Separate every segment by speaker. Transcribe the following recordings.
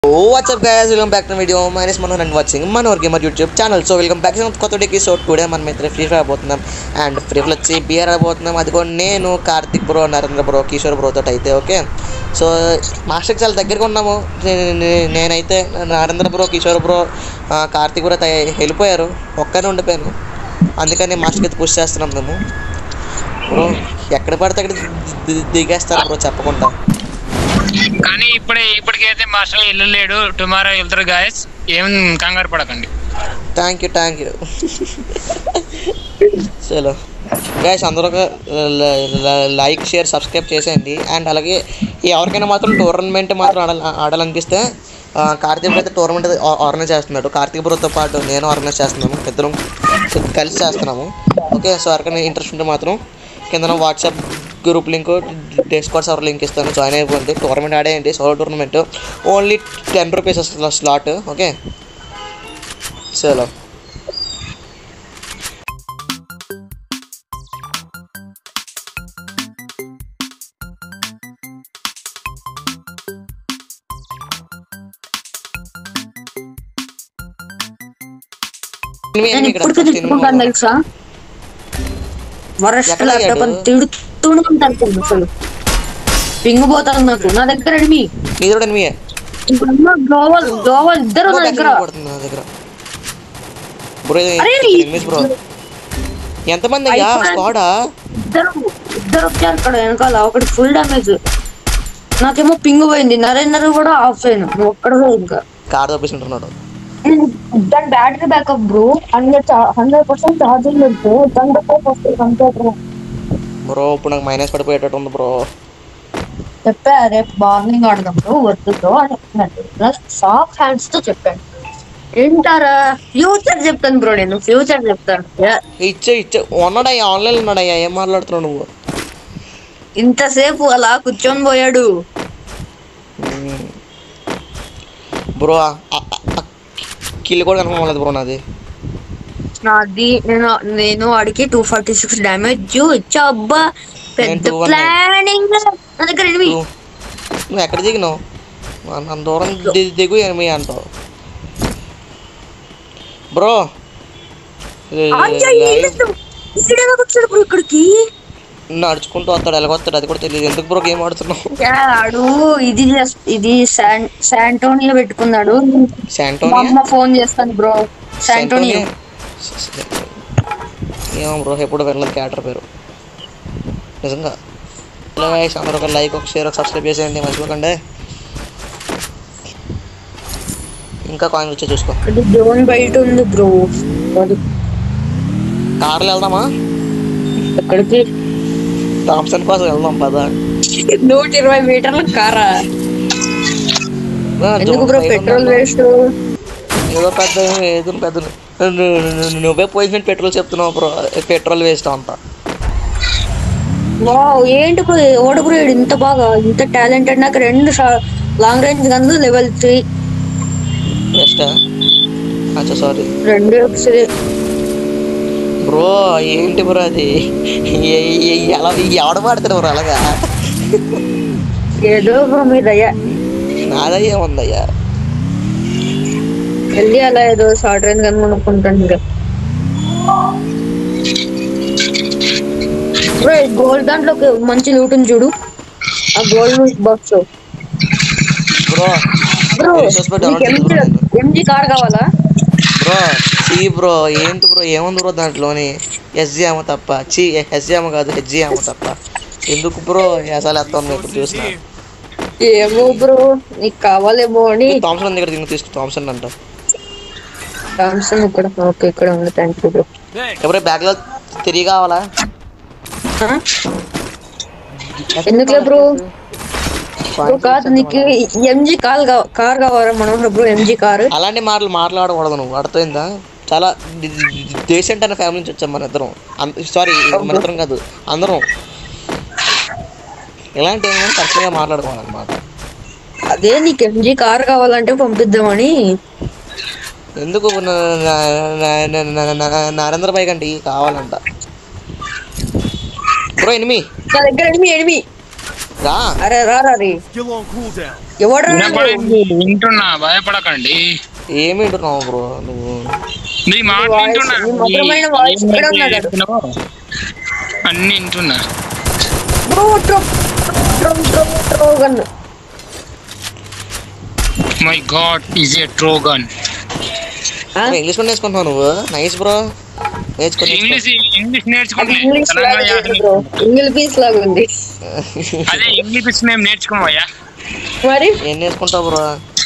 Speaker 1: WhatsApp guys welcome back to video my name's Manohar and watching Manohar gamer YouTube channel so welcome back కొత్త డేకి so today మనం అయితే Free Fire అయిపోతున్నాం and Free Fire వచ్చి BR అయిపోతున్నాం అది కూడా నేను Karthik bro Narendra bro Kishore bro తోటి అయితే ఓకే సో మాస్టర్కి చాలా దగ్గరగా ఉన్నాము నే- నే- నేనైతే నరేంద్ర బ్రో కిషోర్ బ్రో ఆ, కార్తిక్ బ్రో అయితే వెళ్ళిపోయారు ఒక్కనే ఉండిపోయాను అందుకని మాస్టర్కి అయితే పుష్ చేస్తున్నాం మేము బ్రో ఎక్కడ పడితే అక్కడ ది- ది- దిగేస్తారు బ్రో చెప్పకుండా
Speaker 2: కానీ ఇప్పుడే ఇప్పటికైతే మాస్టర్ ఇల్లు లేడు టుమారో వెళ్తారు గాయస్ ఏం కంగారు పడకండి
Speaker 1: థ్యాంక్ యూ థ్యాంక్ యూ చలో గైస్ అందరూ ఒక లైక్ షేర్ సబ్స్క్రైబ్ చేసేయండి అండ్ అలాగే ఎవరికైనా మాత్రం టోర్నమెంట్ మాత్రం ఆడాల ఆడాలనిపిస్తే ఆ, కార్తీక్ అయితే టోర్నమెంట్ ఆర్గనైజ్ చేస్తున్నాడు కార్తీక్ బ్రోతో పాటు నేను ఆర్గనైజ్ చేస్తున్నాము ఇద్దరం కలిసి చేస్తున్నాము ఓకే సో ఎవరికైనా ఇంట్రెస్ట్ ఉంటే మాత్రం కింద WhatsApp group link Discord server link ఇస్తాను జాయిన్ అయిపోయింది టోర్నమెంట్ ఆడేయండి solo tournament only ten rupees slot okay చలో
Speaker 3: నేను ఇప్పుడు తిట్టుకుంటాను తెలుసా వరస్ట్
Speaker 1: ఎక్కడ
Speaker 3: ల్యాప్టాప్ అని
Speaker 1: అయ్యాడు?
Speaker 3: తిడుతూనే ఉంటాను అసలు పింగ్ పోతాను నాకు నా దగ్గర ఎనిమి
Speaker 1: నీది కూడా ఎనిమియే
Speaker 3: ఇప్పుడు గ్లోవల్ గ్లోవల్ ఇద్దరు నా దగ్గర
Speaker 1: పడుతుంది నా దగ్గర బ్రో
Speaker 3: అరే,
Speaker 1: ఎనిమిస్ బ్రో ఎంతమంది అయ్యా
Speaker 3: అయిపోయింది.
Speaker 1: స్క్వాడా
Speaker 3: ఇద్దరు ఇద్దరు వచ్చారు ఇక్కడ వెనకాల ఒకటి ఫుల్ డ్యామేజ్ నాకేమో పింగ్ పోయింది నరేందర్ కూడా ఆఫ్ అయ్యాను నువ్వు ఒక్కడ ఇంకా
Speaker 1: కార్ తప్పిస్తుంటున్నాడు
Speaker 3: దాని battery backup bro hundred hundred percent charging పెడితే దాని ఫస్ట్ కంప్యూటర్
Speaker 1: బ్రో ఇప్పుడు నాకు మైనస్ పడిపోయేటట్టు ఉంది బ్రో
Speaker 3: చెప్పా రేపు మార్నింగ్ ఆడదాం బ్రో వద్దు బ్రో అని చెప్పినట్టు ప్లస్ సాఫ్ట్ హ్యాండ్స్ తో చెప్పాను ఏంటారా ఫ్యూచర్ చెప్తాను బ్రో నేను ఫ్యూచర్ చెప్తాను యా,
Speaker 1: ఇచ్చే ఇచ్చే ఉన్నాడయ్యా ఆన్లైన్ ఉన్నాడయ్యా ఏం మాట్లాడుతున్నావు నువ్వు
Speaker 3: ఇంతసేపు అలా కూర్చొని పోయాడు
Speaker 1: బ్రో కిల్ కూడా కనుక్కోలేదు బ్రో నాది
Speaker 3: నాది నేను నేను వాడికి టూ ఫార్టీ సిక్స్ డ్యామేజ్ ఇచ్చా అబ్బా పెద్ద
Speaker 1: నేను 219.
Speaker 3: ప్లానింగ్ నా దగ్గర ఎనిమిది
Speaker 1: నువ్వు నువ్వు ఎక్కడ దిగినావు అంత దూరం ది- దిగు ఎనిమిది అంటావు బ్రో
Speaker 3: వచ్చాడు బ్రో ఇక్కడికి
Speaker 1: నడుచుకుంటూ వస్తాడు ఎలాగొస్తాడు అది కూడా తెలియదు ఎందుకు బ్రో గేమ్ ఆడుతున్నావు
Speaker 3: ఆడు ఇది చేస్- ఇది శాన్ శాంటోనియో పెట్టుకున్నాడు మా
Speaker 1: శాంటోనియా
Speaker 3: అమ్మ ఫోన్ చేస్తాను బ్రో శాంటోనియో
Speaker 1: ఏమో బ్రో ఎప్పుడు వెళ్ళదు క్యాటర్ పేరు నిజంగా హలో గైస్ అందరూ ఒక లైక్ ఒక షేర్ ఒక సబ్స్క్రైబ్ చేసేయండి మర్చిపోకండి ఇంకా కాయిన్ వచ్చి చూసుకో
Speaker 3: అది డ్రోన్ బయట ఉంది బ్రో అది
Speaker 1: కార్లో వెళ్దామా
Speaker 3: ఎక్కడికి
Speaker 1: థామ్సన్ కోసం వెళ్దాం పదా
Speaker 3: నూట ఇరవై మీటర్ల కారా ఎందుకు బ్రో పెట్రోల్ వేస్ట్
Speaker 1: ఏదో పెద్ద ఏదో పెద్ద ను- ను- ను- నువ్వే పోయింది పెట్రోల్ చెప్తున్నావు బ్రో పెట్రోల్ వేస్ట్ అంతా
Speaker 3: వావ్ ఏంటి బ్రో ఓడ బ్రో ఈడు ఇంత బాగా ఇంత టాలెంటెడ్ నాకు రెండు లాంగ్ రేంజ్ గన్లు లెవెల్ త్రీ
Speaker 1: వేస్టా అచ్చా సారీ
Speaker 3: రెండు ఒకసారి
Speaker 1: బ్రో ఏంటి బ్రో అది ఏ- ఏ- ఎలా ఎవడ పడతాడు బ్రో అలాగా
Speaker 3: ఏదో బ్రో మీ దయ
Speaker 1: నాదయ్యే ఉందయ్యా
Speaker 3: వెళ్ళి అలా ఏదో షార్ట్ రేంజ్ గన్ కొనుక్కుంటాను ఇంకా బ్రో గోల్డ్ దాంట్లో ఒక మంచి లూట్ ఉంది చూడు ఆ gold box
Speaker 1: bro
Speaker 3: bro
Speaker 1: Resource board download చేసి బ్రో నేను.
Speaker 3: ఎంజీ కార్ కావాలా
Speaker 1: బ్రో ఈ బ్రో ఏంటి బ్రో ఏముంది బ్రో దాంట్లోని ఎస్జీ ఏమో తప్ప చీ ఎస్జీ ఏమో కాదు హెచ్జీ ఏమో తప్ప ఎందుకు బ్రో అసలు ఎత్తాను ఇప్పుడు చూసిన
Speaker 3: ఏమో బ్రో నీకు కావాలేమో అని
Speaker 1: థామ్సన్ ఉంది ఇక్కడ తీసుకు థామ్సన్ అంట
Speaker 3: సామ్సంగ్ ఇక్కడ ఓకే ఇక్కడ ఉంది థ్యాంక్ యూ బ్రో
Speaker 1: ఎప్పుడే బ్యాగ్ లో తిరిగి కావాలా
Speaker 3: ఎందుకులే బ్రో బ్రో కాదు నీకు ఎంజీ కార్ కార్ కావాలా మనోహర్ బ్రో ఎంజీ కార్
Speaker 1: అలాంటి మాటలు మాట్లాడకూడదు నువ్వు అర్థమైందా చాలా డీసెంట్ అనే ఫ్యామిలీ నుంచి వచ్చాం మన ఇద్దరం సారీ మన ఇద్దరం కాదు అందరం ఇలాంటి ఏమైనా కరెక్ట్గా మాట్లాడుకోవాలన్నమాట
Speaker 3: అదే నీకు ఎంజీ కార్ కావాలంటే పంపిద్దామని
Speaker 1: ఎందుకు న- న- న- న- న- న- నరేంద్ర భాయ్ కంటే కావాలంట బ్రో ఎనిమి
Speaker 3: నా దగ్గర ఎనిమి ఎనిమి
Speaker 1: రా
Speaker 3: అరే రా రా రే
Speaker 4: Still on cooldown.
Speaker 3: ఎవడ్రా నువ్వు?
Speaker 2: వినపడింది వింటున్నా భయపడకండి
Speaker 1: ఏమి వింటున్నావు బ్రో నువ్వు
Speaker 2: నీ మాట
Speaker 3: వాయిస్,
Speaker 2: వింటున్నా
Speaker 3: నీ మధురమైన వాయిస్ ఎక్కడ ఉన్నది?
Speaker 2: చెప్తున్నావో అన్ని వింటున్నా
Speaker 3: bro Tro Tro Tro Trogon
Speaker 2: my god is a Trogon
Speaker 3: ఆ?
Speaker 1: ఇంగ్లీష్ కూడా నేర్చుకుంటున్నావు నువ్వు నైస్ బ్రో నేర్చుకో
Speaker 2: ఇంగ్లీష్ ఇంగ్లీష్
Speaker 3: అది
Speaker 2: నేర్చుకుంటే
Speaker 3: ఇంగ్లీష్
Speaker 2: తెలంగాణ
Speaker 3: లాగా
Speaker 2: యాస
Speaker 3: ఉంది బ్రో ఇంగ్లీష్ పీస్ లాగా ఉంది
Speaker 2: అదే ఇంగ్లీష్ మేము నేర్చుకోమయ్యా
Speaker 3: మరి
Speaker 1: ఏం నేర్చుకుంటావు బ్రో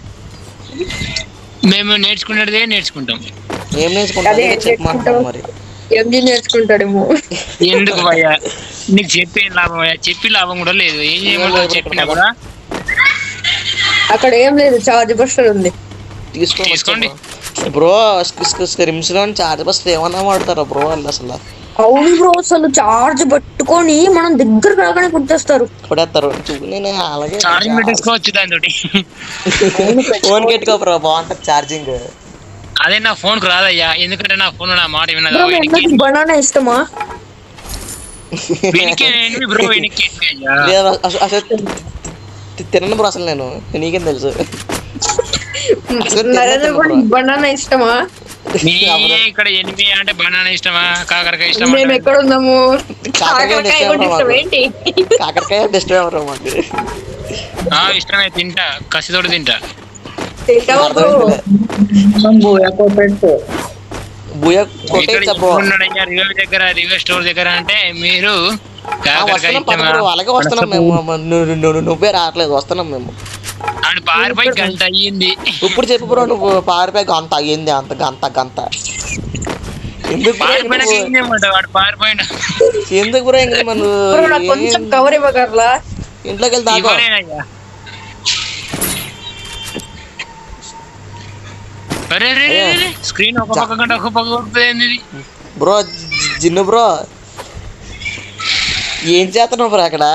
Speaker 2: మేము నేర్చుకునేదే నేర్చుకుంటాం
Speaker 1: ఏం నేర్చుకుంటావు
Speaker 3: అదే
Speaker 1: అదే చెప్పమంటున్నావు
Speaker 3: నేర్చుకుంటావు.
Speaker 1: మరి
Speaker 3: ఎంజీ నేర్చుకుంటాడేమో
Speaker 2: ఎందుకు భయ్యా నీకు చెప్పే లాభం అయ్యా చెప్పి లాభం కూడా లేదు ఏం చేయమంటావు చెప్పినా కూడా
Speaker 3: అక్కడ ఏం లేదు చార్జ్ బస్టర్ ఉంది
Speaker 1: తీసుకో
Speaker 2: తీసుకోండి.
Speaker 1: బ్రో స్క్రిమ్స్ లో చార్జ్ బస్ ఏమన్నా వాడతారా బ్రో వాళ్ళు అసలు
Speaker 3: అవును బ్రో అసలు చార్జ్ పట్టుకొని మనం దగ్గర రాగానే గుర్తొస్తారు
Speaker 1: కొడేస్తారు చూ నేను అలాగే
Speaker 2: ఛార్జింగ్ పెట్టేసుకోవచ్చు దాని తోటి
Speaker 1: ఫోన్ పెట్టుకో బ్రో బాగుంటది ఛార్జింగ్
Speaker 2: అదే నా ఫోన్ కు రాదయ్యా ఎందుకంటే నా ఫోన్ నా మాట వినదు
Speaker 3: బ్రో మీ అన్నకి బనానా ఇష్టమా
Speaker 2: వెనక్కి బ్రో వెనక్కి అయ్యా
Speaker 1: అసలు తి- తినను బ్రో అసలు నేను నీకేం తెలుసు అసలు
Speaker 3: నరేంద్ర
Speaker 1: తినను
Speaker 3: కూడా
Speaker 1: bro.
Speaker 3: బనానా ఇష్టమా
Speaker 2: నీ ఇక్కడ ఎనిమిది అంటే బనానా ఇష్టమా కాకరకాయ ఇష్టమా
Speaker 3: మేము ఎక్కడ ఉన్నాము
Speaker 1: కాకరకాయ
Speaker 3: కాకరకాయ కూడా
Speaker 1: ఇష్టమా
Speaker 3: ఇష్టం
Speaker 1: మాకు?
Speaker 3: ఏంటి
Speaker 1: కాకరకాయ బెస్ట్ ఎవరు మాకు
Speaker 2: ఆ, ఇష్టమే తింటా కసితోటి తింటా
Speaker 3: తింటావా బ్రో
Speaker 1: బుయ
Speaker 2: ఇక్కడ
Speaker 1: కొట్టేచ్చా బ్రో
Speaker 2: ఉన్నాడయ్యా రివర్ దగ్గర రివర్ స్టోర్ దగ్గర అంటే మీరు
Speaker 1: ఆ,
Speaker 2: కాకరకాయ
Speaker 1: వస్తున్నాం పద
Speaker 2: ఇష్టమా
Speaker 1: బ్రో అలాగే వస్తున్నాం మేము నువ్వు- నువ్వు- నువ్వు- నువ్వే రావట్లేదు వస్తున్నాం మేము
Speaker 2: ఆడు పారిపోయి గంట అయ్యింది
Speaker 1: ఇప్పుడు చెప్పు బ్రో నువ్వు పారిపోయి గంత అయ్యింది అంత గంత గంత ఎందుకు bro
Speaker 2: పారిపోయినాక
Speaker 1: నువ్వు-
Speaker 2: ఏం చేయమంటావు వాడు పారిపోయిన
Speaker 1: ఎందుకు బ్రో ఇంక మనం
Speaker 3: బ్రో నాకు కొంచెం కవర్ ఇవ్వగలరా
Speaker 1: ఇంట్లోకి వెళ్ళి దాకా
Speaker 2: ఇవ్వలేనయ్యా అరే రే రే రే స్క్రీన్ ఒక పక్క కంటే ఒక పక్క కొడుతుంది ఏంది ఇది?
Speaker 1: బ్రో జిన్ను బ్రో ఏం చేస్తున్నావు బ్రో అక్కడ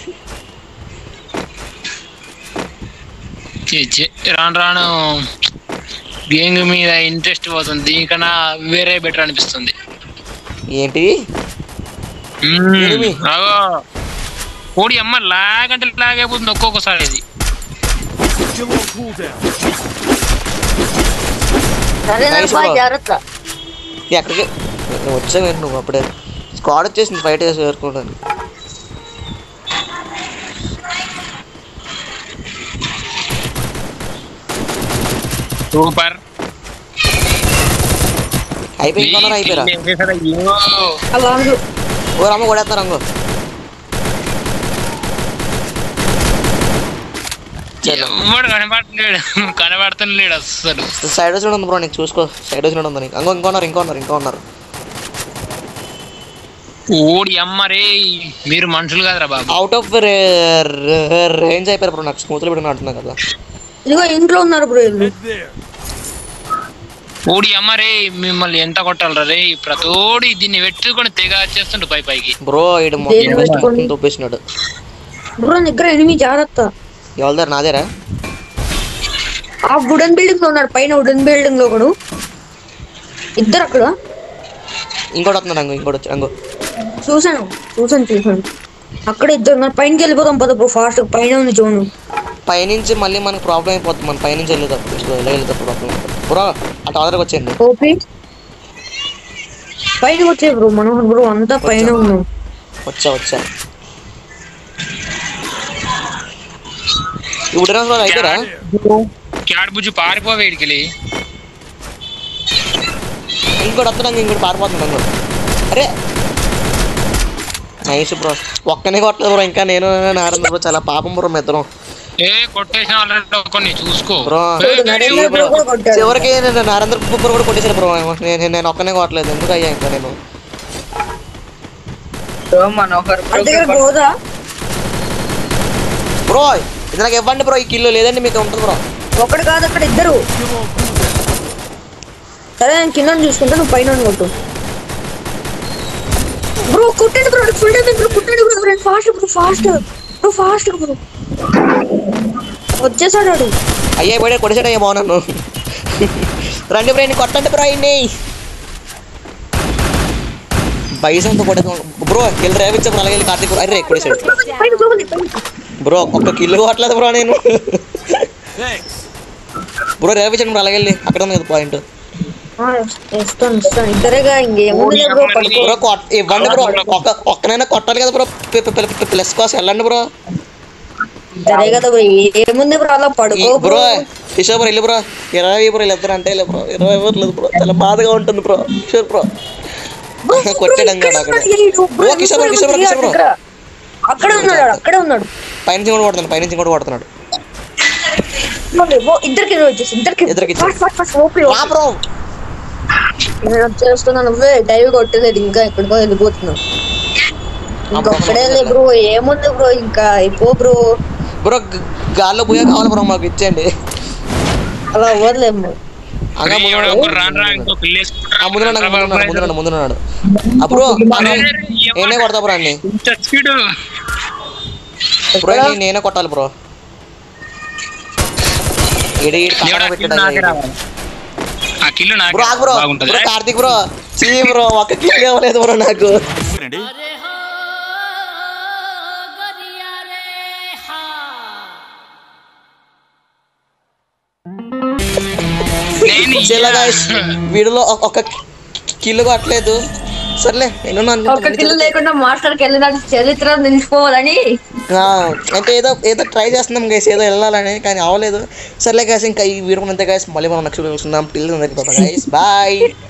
Speaker 2: ఛీ, ఛీ, రాను రాను గేమ్ మీద ఇంట్రెస్ట్ పోతుంది దీనికన్నా వేరే బెటర్ అనిపిస్తుంది
Speaker 1: ఏంటి
Speaker 2: మ్మ్.
Speaker 1: ఏమి?
Speaker 2: అగో కోడి అమ్మ లాగంటే లాగైపోతుంది ఒక్కొక్కసారి ఇది
Speaker 4: Still on cooldown.
Speaker 3: Narendra
Speaker 1: Nice
Speaker 3: boy
Speaker 1: bro.
Speaker 3: జాగ్రత్త
Speaker 1: ఎక్కడికి వచ్చావేంటి నువ్వు అప్పుడే స్క్వాడ్ వచ్చేసింది ఫైట్ చేసి వేరుకోవడానికి
Speaker 2: సూపర్
Speaker 1: అయిపోయి ఇంకొన్నారు అయిపోయారా
Speaker 2: అయ్యో
Speaker 3: అలా అనరు.
Speaker 1: ఓ రమ్మ కొడేస్తున్నారు రంగు
Speaker 2: ఎవడు కనబడలేడు కనబడతలేడు అస్సలు
Speaker 1: సైడ్ వచ్చిన ఉంది బ్రో నీకు చూసుకో సైడ్ వచ్చిన ఉంది నీకు ఇంకో ఇంకో ఉన్నారు ఇంకో ఉన్నారు ఇంకో ఉన్నారు
Speaker 2: ఓడి అమ్మ రే మీరు మనుషులు కాదురా బాబు
Speaker 1: అవుట్ ఆఫ్ రేంజ్ అయిపోయారు బ్రో నాకు స్మూత్లో పెట్టుకుని అంటున్నా కదా
Speaker 3: ఇదిగో ఇంట్లో ఉన్నారు బ్రో వీళ్ళు
Speaker 4: Head there.
Speaker 2: ఓడి అమ్మ రే మిమ్మల్ని ఎంత కొట్టాలరా రే ప్రతోడి దీన్ని పెట్టుకొని తెగ చేస్తుండు పై పైకి
Speaker 1: బ్రో ఇడు
Speaker 3: దేన్ని పెట్టుకొని?
Speaker 1: మొత్తం తొప్పేసినాడు
Speaker 3: బ్రో దగ్గర ఎనిమిది జాగ్రత్త
Speaker 1: ఎవరి దగ్గర నాదేరా
Speaker 3: ఆ వుడెన్ బిల్డింగ్ లో ఉన్నాడు పైన వుడెన్ బిల్డింగ్ లో ఒకడు ఇద్దరు అక్కడ
Speaker 1: ఇంకోటి వస్తున్నాడు అంగు ఇంకోటి వచ్చి అంగు
Speaker 3: చూసాను చూసాను చూసాను అక్కడ ఇద్దరు ఉన్నారు పైనకి వెళ్ళిపోదాం పద బ్రో ఫాస్ట్ పైన ఉంది చూడు
Speaker 1: పైనుంచి మళ్ళీ మనకు ప్రాబ్లం అయిపోతుంది మన పైనుంచి వెళ్ళేటప్పుడు ఇట్లా వెళ్ళేటప్పుడు ప్రాబ్లం అయిపోతుంది బ్రో అటు ఆదరకు వచ్చేయండి
Speaker 3: ఓపి పైన వచ్చే బ్రో మనోహర్ బ్రో అంతా పైన ఉన్నాం
Speaker 1: వచ్చా వచ్చా ఇప్పుడు రోజులు అయిపోయారా
Speaker 2: క్యాడ్ బుజ్జు పారిపో వేడికెళ్ళి
Speaker 1: ఇంకోటి వస్తున్నాం ఇంకోటి పారిపోతున్నాడు అంగు అరే నైస్ బ్రో ఒక్కనే కొట్టలేదు బ్రో ఇంకా నేను నారాయణ బ్రో చాలా పాపం బ్రో మీ ఇద్దరం
Speaker 2: ఏ కొట్టేసిన ఆల్రెడీ కొన్ని చూసుకో
Speaker 1: బ్రో
Speaker 2: ఏ,
Speaker 3: చూడు, నరేంద్ర బ్రో కూడా కొట్టాడు
Speaker 1: చివరికి నేను నారాయణ బ్రో కూడా కొట్టేశారు బ్రో నేను నేను ఒక్కనే కొట్టలేదు ఎందుకు అయ్యా ఇంకా నేను
Speaker 5: మనోహర్
Speaker 3: అది దగ్గర పోదా
Speaker 1: బ్రో ఇది నాకు ఇవ్వండి బ్రో ఈ కిలో లేదండి మీకు ఉంటుంది బ్రో
Speaker 3: ఒకటి కాదు అక్కడ ఇద్దరు సరే నేను కింద చూసుకుంటా నువ్వు పైన కొట్టు బ్రో కొట్టండి బ్రో ఫుల్ టైం బ్రో కొట్టండి బ్రో నేను fast bro fast bro fast bro వచ్చేసాడు వాడు
Speaker 1: అయ్యా పోయి కొట్టేసాడు అయ్యా బాగున్నాను రండి బ్రో ఇన్ని కొట్టండి బ్రో ఇన్ని బైసంతో కొట్టేద్దాం బ్రో వెళ్ళి రేవిచ్చా బ్రో అలాగే వెళ్ళి కార్తీక్ బ్రో అరే కొట్టేసాడు
Speaker 3: పైన బ్రో ఉంది, పైన.
Speaker 1: బ్రో ఒక్క కిల్లు కొట్టలేదు బ్రో నేను
Speaker 4: Thanks.
Speaker 1: బ్రో రేపించండి బ్రో అలాగే వెళ్ళి అక్కడ ఉంది కదా పాయింట్
Speaker 3: ఆ, ఇస్తాను ఇస్తాను ఇద్దరేగా ఇంకేముంది బ్రో పడుకో
Speaker 1: బ్రో కొట్ ఇవ్వండి బ్రో ఒక్క ఒక్కనైనా కొట్టాలి కదా bro p- p- p- plus కోసం వెళ్ళండి బ్రో
Speaker 3: ఇద్దరే కదా బ్రో ఏముంది బ్రో అలా
Speaker 1: ఈ
Speaker 3: పడుకో
Speaker 1: బ్రో
Speaker 3: బ్రో
Speaker 1: కిషోర్ బ్రో వెళ్ళి బ్రో ఇరవై బ్రో ఇద్దరు అంటే వెళ్ళి బ్రో ఇరవై ఇవ్వట్లేదు బ్రో చాలా బాధగా ఉంటుంది బ్రో కిషోర్ బ్రో కొట్టాడు అంగాడు అక్కడ bro Kishore bro Kishore bro Kishore bro
Speaker 3: అక్కడే ఉన్నాడు అక్కడే ఉన్నాడు
Speaker 1: పైనుంచి కూడా కొడుతున్నాడు పైనుంచి కూడా కొడుతున్నాడు
Speaker 3: ఓ, ఇద్దరికి వచ్చేసి ఇద్దరికి
Speaker 1: ఇద్దరికి ఇచ్చేసి.
Speaker 3: Fast, fast, fast, OP, OP.
Speaker 1: రా బ్రో
Speaker 3: నేను వచ్చేస్తున్నాను నువ్వే డైవ్ కొట్టలేదు ఇంకా ఎక్కడికో వెళ్ళిపోతున్నావు ఇంకా అక్కడే లే బ్రో ఏముంది బ్రో ఇంకా అయిపో బ్రో
Speaker 1: బ్రో గ- గాల్లో పోయా కావాలి బ్రో మాకు ఇచ్చేయండి
Speaker 3: అలా అవ్వదులేము
Speaker 1: అంగా ముందు
Speaker 2: ఎవడో
Speaker 1: ఉన్నాడు.
Speaker 2: ఒకడు రాను రా, ఇంకో పిల్లి
Speaker 1: ఆ,
Speaker 2: వేసుకుంటారా?
Speaker 1: ముందు ఉన్నాడు ముందు ఉన్నాడు ముందు ఉన్నాడు ముందు ఉన్నాడు అప్పుడు నేనే కొడతా బ్రో అన్ని
Speaker 2: ఇంత స్పీడు
Speaker 1: బ్రో ఇన్ని నేనే కొట్టాలి బ్రో ఇడి ఇడి
Speaker 2: దేవుడా,
Speaker 1: కట్టడ
Speaker 2: కిల్లు
Speaker 1: పెట్టాడు
Speaker 2: నాకే రావాలి. ఆ కిల్లు నాకు
Speaker 1: బ్రో ఆగు బ్రో
Speaker 2: బాగుంటది
Speaker 1: బ్రో కార్తీక్ బ్రో చీ బ్రో ఒక్క కిల్ ఇవ్వలేదు బ్రో నాకు
Speaker 4: Randy.
Speaker 2: నేను
Speaker 1: చిల్ల గాయస్ వీడియోలో ఒక- ఒక కిల్ కొట్టలేదు సర్లే నేను
Speaker 3: ఒక కిలో లేకుండా మాస్టర్కి వెళ్ళినట్టు చరిత్ర నిలిచిపోవాలని
Speaker 1: అంటే ఏదో ఏదో ట్రై చేస్తున్నాం గైస్ ఏదో వెళ్ళాలని కానీ అవ్వలేదు సర్లే గైస్ ఇంకా ఈ వీడియో అంతే గైస్ మళ్ళీ మనం నెక్స్ట్ వీడియో చూస్తున్నాం టిల్ గైస్ బాయ్